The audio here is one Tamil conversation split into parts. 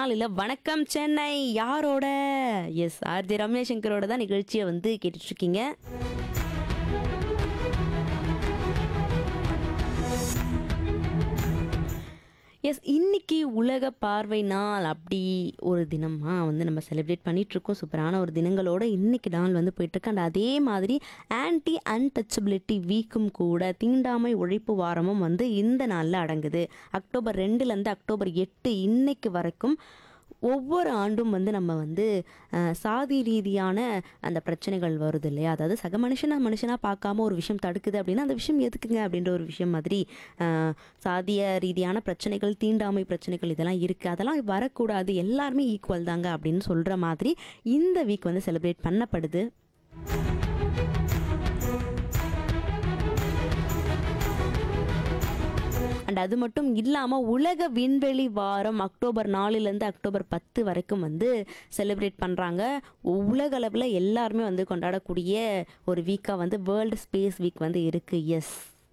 நாளில் வணக்கம் சென்னை யாரோட எஸ் ஆர்ஜி ரமேஷ் சங்கரோட தான் நிகழ்ச்சியை வந்து கேட்டுட்டு இருக்கீங்க எஸ் இன்னைக்கு உலக பார்வை நாள் அப்படி ஒரு தினமாக வந்து நம்ம செலிப்ரேட் பண்ணிட்டு இருக்கோம் சூப்பரான ஒரு தினங்களோட இன்னைக்கு நாள் வந்து போயிட்டுருக்கு அண்ட் அதே மாதிரி ஆன்டி அன்டச்சபிலிட்டி வீக்கும் கூட தீண்டாமை ஒழிப்பு வாரமும் வந்து இந்த நாளில் அடங்குது அக்டோபர் ரெண்டுலேருந்து அக்டோபர் எட்டு இன்னைக்கு வரைக்கும் ஒவ்வொரு ஆண்டும் வந்து நம்ம வந்து அஹ், சாதி ரீதியான அந்த பிரச்சனைகள் வருது இல்லையா அதாவது சக மனுஷனா மனுஷனாக பார்க்காம ஒரு விஷயம் தடுக்குது அப்படின்னா அந்த விஷயம் எதுக்குங்க அப்படின்ற ஒரு விஷயம் மாதிரி அஹ், சாதிய ரீதியான பிரச்சனைகள் தீண்டாமை பிரச்சனைகள் இதெல்லாம் இருக்குது அதெல்லாம் வரக்கூடாது எல்லாருமே ஈக்குவல் தாங்க அப்படின்னு சொல்கிற மாதிரி இந்த வீக் வந்து செலிப்ரேட் பண்ணப்படுது அண்ட் அது மட்டும் இல்லாமல் உலக விண்வெளி வாரம் அக்டோபர் நாலுலேருந்து அக்டோபர் பத்து வரைக்கும் வந்து செலிப்ரேட் பண்ணுறாங்க உலக அளவில் எல்லாருமே வந்து கொண்டாடக்கூடிய ஒரு வீக்காக வந்து வேர்ல்டு ஸ்பேஸ் வீக் வந்து இருக்குது எஸ்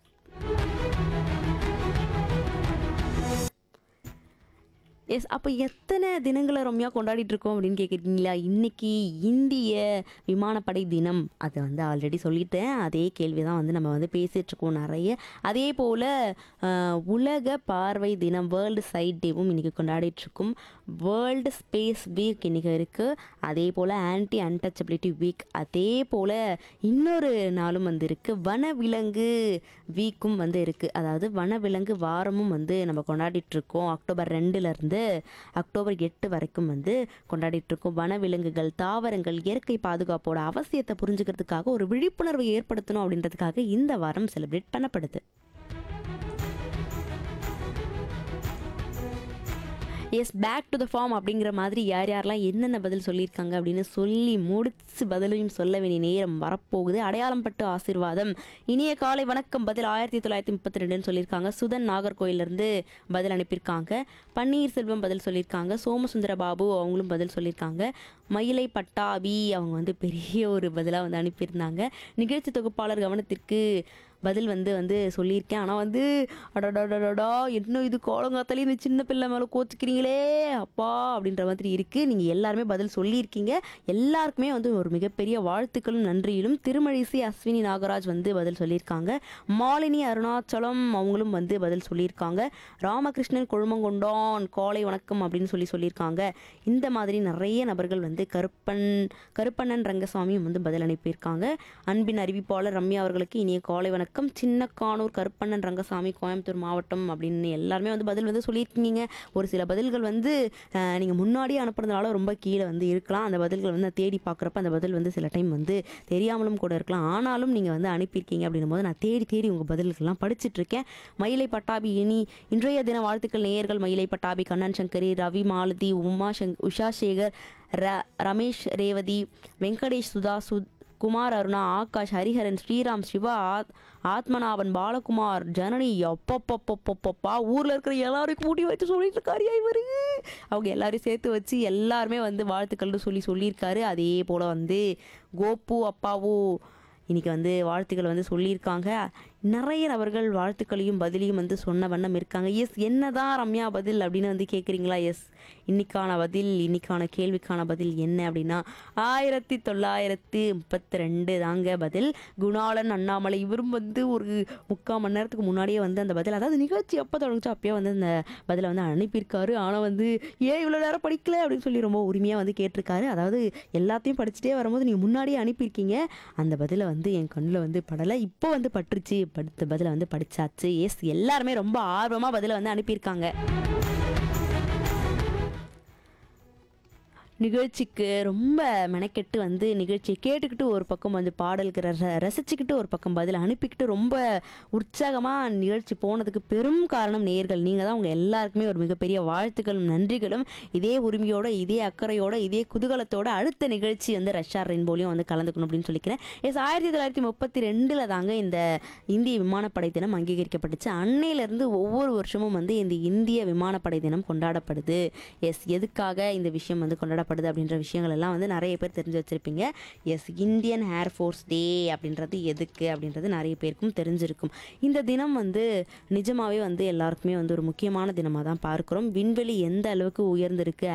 எஸ் அப்போ எத்தனை தினங்களை ரம்யா கொண்டாடிட்டு இருக்கோம் அப்படின்னு கேட்குறீங்களா இன்னைக்கு இந்திய விமானப்படை தினம் அதை வந்து ஆல்ரெடி சொல்லிட்டேன் அதே கேள்வி தான் வந்து நம்ம வந்து பேசிட்டு இருக்கோம் நிறைய அதே போல் உலக பார்வை தினம் வேர்ல்டு சைட் டேவும் இன்னைக்கு கொண்டாடிட்டு இருக்கோம் வேர்ல்டு ஸ்பேஸ் வீக் இன்னைக்கு இருக்குது அதே போல் ஆன்டி அன்டச்சபிலிட்டி வீக் அதே போல் இன்னொரு நாளும் வந்து இருக்குது வனவிலங்கு வீக்கும் வந்து இருக்குது அதாவது வனவிலங்கு வாரமும் வந்து நம்ம கொண்டாடிட்டு இருக்கோம் அக்டோபர் ரெண்டுலேருந்து அக்டோபர் எட்டு வரைக்கும் வந்து கொண்டாடிட்டு இருக்கோம் வனவிலங்குகள் தாவரங்கள் இயற்கை பாதுகாப்போட அவசியத்தை புரிஞ்சுக்கிறதுக்காக ஒரு விழிப்புணர்வை ஏற்படுத்தணும் அப்படின்றதுக்காக இந்த வாரம் செலிப்ரேட் பண்ணப்படுது yes back to the farm அப்படிங்கிற மாதிரி யார் யாரெல்லாம் என்னென்ன பதில் சொல்லியிருக்காங்க அப்படின்னு சொல்லி முடிச்சு பதிலையும் சொல்ல வேண்டிய நேரம் வரப்போகுது அடையாளம் பட்டு ஆசீர்வாதம் இனிய காலை வணக்கம் பதில் ஆயிரத்தி தொள்ளாயிரத்தி முப்பத்தி ரெண்டுன்னு சொல்லியிருக்காங்க சுதன் நாகர்கோயிலிருந்து பதில் அனுப்பியிருக்காங்க பன்னீர்செல்வம் பதில் சொல்லியிருக்காங்க சோமசுந்தர பாபு அவங்களும் பதில் சொல்லியிருக்காங்க மயிலை பட்டாபி அவங்க வந்து பெரிய ஒரு பதிலாக வந்து அனுப்பியிருந்தாங்க நிகழ்ச்சி தொகுப்பாளர் கவனத்திற்கு பதில் வந்து வந்து சொல்லியிருக்கேன் ஆனால் வந்து அடடடடடா என்ன இது கோலங்காத்தாலே இந்த சின்ன பிள்ளை மேலே கோச்சிக்கிறீங்களே அப்பா அப்படின்ற மாதிரி இருக்குது நீங்கள் எல்லாருமே பதில் சொல்லியிருக்கீங்க எல்லாருக்குமே வந்து ஒரு மிகப்பெரிய வாழ்த்துக்களும் நன்றியிலும் திருமழிசை அஸ்வினி நாகராஜ் வந்து பதில் சொல்லியிருக்காங்க மாலினி அருணாச்சலம் அவங்களும் வந்து பதில் சொல்லியிருக்காங்க ராமகிருஷ்ணன் கொழுமங்கொண்டான் காலை வணக்கம் அப்படின்னு சொல்லி சொல்லியிருக்காங்க இந்த மாதிரி நிறைய நபர்கள் வந்து கருப்பன் கருப்பண்ணன் ரங்கசாமியும் வந்து பதில் அனுப்பியிருக்காங்க அன்பின் அறிவிப்பாளர் ரம்யா அவர்களுக்கு இனிய காலை வணக்கம் சின்னக்கானூர் கருப்பண்ணன் ரங்கசாமி கோயம்புத்தூர் மாவட்டம் அப்படின்னு எல்லாருமே வந்து பதில் வந்து சொல்லியிருக்கீங்க ஒரு சில பதில்கள் வந்து நீங்கள் முன்னாடியே அனுப்புறதுனால ரொம்ப கீழே வந்து இருக்கலாம் அந்த பதில்கள் வந்து நான் தேடி பார்க்குறப்ப அந்த பதில் வந்து சில டைம் வந்து தெரியாமலும் கூட இருக்கலாம் ஆனாலும் நீங்கள் வந்து அனுப்பியிருக்கீங்க அப்படின்னும் போது நான் தேடி தேடி உங்கள் பதில்கள்லாம் படிச்சிட்டு இருக்கேன் மயிலை பட்டாபி இனி இன்றைய தின வாழ்த்துக்கள் நேயர்கள் மயிலை பட்டாபி கண்ணன் சங்கரி ரவி மாலதி உமா சங் உஷா சேகர் ர ரமேஷ் ரேவதி வெங்கடேஷ் சுதா சுத் குமார் அருணா ஆகாஷ் ஹரிஹரன் ஸ்ரீராம் சிவா ஆத் ஆத்மநாபன் பாலகுமார் ஜனனி எப்பப்பப்பப்பப்பா ஊரில் இருக்கிற எல்லாரையும் கூட்டி வச்சு சொல்லிட்டு இருக்காரு இவரு அவங்க எல்லாரையும் சேர்த்து வச்சு எல்லாருமே வந்து வாழ்த்துக்கள்னு சொல்லி சொல்லியிருக்காரு அதே போல் வந்து கோப்பு அப்பாவு இன்னைக்கு வந்து வாழ்த்துக்கள் வந்து சொல்லியிருக்காங்க நிறைய நபர்கள் வாழ்த்துக்களையும் பதிலையும் வந்து சொன்ன வண்ணம் இருக்காங்க எஸ் என்னதான் ரம்யா பதில் அப்படின்னு வந்து கேட்குறீங்களா எஸ் இன்னைக்கான பதில் இன்னைக்கான கேள்விக்கான பதில் என்ன அப்படின்னா ஆயிரத்தி தொள்ளாயிரத்தி முப்பத்தி ரெண்டு தாங்க பதில் குணாளன் அண்ணாமலை இவரும் வந்து ஒரு முக்கால் மணி நேரத்துக்கு முன்னாடியே வந்து அந்த பதில் அதாவது நிகழ்ச்சி எப்போ தொடங்குச்சோ அப்பயே வந்து அந்த பதிலை வந்து அனுப்பியிருக்காரு ஆனால் வந்து ஏன் இவ்வளோ நேரம் படிக்கல அப்படின்னு சொல்லி ரொம்ப உரிமையாக வந்து கேட்டிருக்காரு அதாவது எல்லாத்தையும் படிச்சுட்டே வரும்போது நீங்கள் முன்னாடியே அனுப்பியிருக்கீங்க அந்த பதிலை வந்து என் கண்ணில் வந்து படலை இப்போ வந்து பட்டுருச்சு படுத்த பதிலை வந்து படிச்சாச்சு எஸ் எல்லாருமே ரொம்ப ஆர்வமாக பதிலை வந்து அனுப்பியிருக்காங்க நிகழ்ச்சிக்கு ரொம்ப மெனக்கெட்டு வந்து நிகழ்ச்சியை கேட்டுக்கிட்டு ஒரு பக்கம் வந்து பாடலுக்கு ர ரசிச்சுக்கிட்டு ஒரு பக்கம் பதில் அனுப்பிக்கிட்டு ரொம்ப உற்சாகமாக நிகழ்ச்சி போனதுக்கு பெரும் காரணம் நேர்கள் நீங்கள் தான் உங்கள் எல்லாருக்குமே ஒரு மிகப்பெரிய வாழ்த்துக்களும் நன்றிகளும் இதே உரிமையோட இதே அக்கறையோட இதே குதூகலத்தோட அடுத்த நிகழ்ச்சி வந்து ரஷ்யா ரெயின்போலையும் வந்து கலந்துக்கணும் அப்படின்னு சொல்லிக்கிறேன் எஸ் ஆயிரத்தி தொள்ளாயிரத்தி முப்பத்தி ரெண்டில் தாங்க இந்த இந்திய விமானப்படை தினம் அங்கீகரிக்கப்பட்டுச்சு அன்னையிலேருந்து ஒவ்வொரு வருஷமும் வந்து இந்த இந்திய விமானப்படை தினம் கொண்டாடப்படுது எஸ் எதுக்காக இந்த விஷயம் வந்து கொண்டாடப்படுது அப்படின்ற விஷயங்கள் எல்லாம் வந்து நிறைய பேர் தெரிஞ்சு வச்சுருப்பீங்க எஸ் இந்தியன் ஏர்ஃபோர்ஸ் டே அப்படின்றது எதுக்கு அப்படின்றது நிறைய பேருக்கும் தெரிஞ்சிருக்கும் இந்த தினம் வந்து நிஜமாவே வந்து எல்லாருக்குமே வந்து ஒரு முக்கியமான தினமாக தான் பார்க்குறோம் விண்வெளி எந்த அளவுக்கு உயர்ந்திருக்கு